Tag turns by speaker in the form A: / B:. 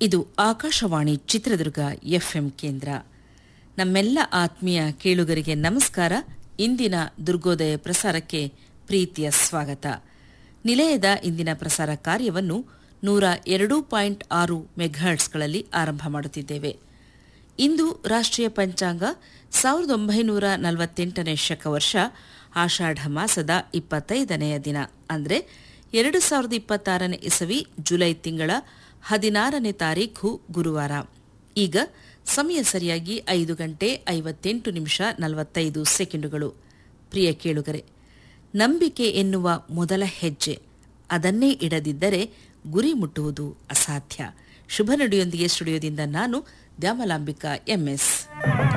A: ಇದು ಆಕಾಶವಾಣಿ ಚಿತ್ರದುರ್ಗ ಎಫ್ಎಂ ಕೇಂದ್ರ ನಮ್ಮೆಲ್ಲ ಆತ್ಮೀಯ ಕೇಳುಗರಿಗೆ ನಮಸ್ಕಾರ ಇಂದಿನ ದುರ್ಗೋದಯ ಪ್ರಸಾರಕ್ಕೆ ಪ್ರೀತಿಯ ಸ್ವಾಗತ ನಿಲಯದ ಇಂದಿನ ಪ್ರಸಾರ ಕಾರ್ಯವನ್ನು ನೂರ ಎರಡು ಪಾಯಿಂಟ್ ಆರು ಮೆಗಾಹರ್ಟ್ಸ್ಗಳಲ್ಲಿ ಆರಂಭ ಮಾಡುತ್ತಿದ್ದೇವೆ ಇಂದು ರಾಷ್ಟ್ರೀಯ ಪಂಚಾಂಗ ಸಾವಿರದ ಒಂಬೈನೂರ ನಲವತ್ತೆಂಟನೇ ಶಕವರ್ಷ ಆಷಾಢ ಮಾಸದ ಇಪ್ಪತ್ತೈದನೆಯ ದಿನ ಅಂದರೆ ಎರಡು ಸಾವಿರದ ಇಪ್ಪತ್ತಾರನೇ ಇಸವಿ ಜುಲೈ ತಿಂಗಳ ಹದಿನಾರನೇ ತಾರೀಖು ಗುರುವಾರ ಈಗ ಸಮಯ ಸರಿಯಾಗಿ ಐದು ಗಂಟೆ ಐವತ್ತೆಂಟು ನಿಮಿಷ ನಲವತ್ತೈದು ಸೆಕೆಂಡುಗಳು ಪ್ರಿಯ ಕೇಳುಗರೆ ನಂಬಿಕೆ ಎನ್ನುವ ಮೊದಲ ಹೆಜ್ಜೆ ಅದನ್ನೇ ಇಡದಿದ್ದರೆ ಗುರಿ ಮುಟ್ಟುವುದು ಅಸಾಧ್ಯ ಶುಭ ನುಡಿಯೊಂದಿಗೆ ಸ್ಟುಡಿಯೋದಿಂದ ನಾನು ದ್ಯಾಮಲಾಂಬಿಕಾ ಎಂಎಸ್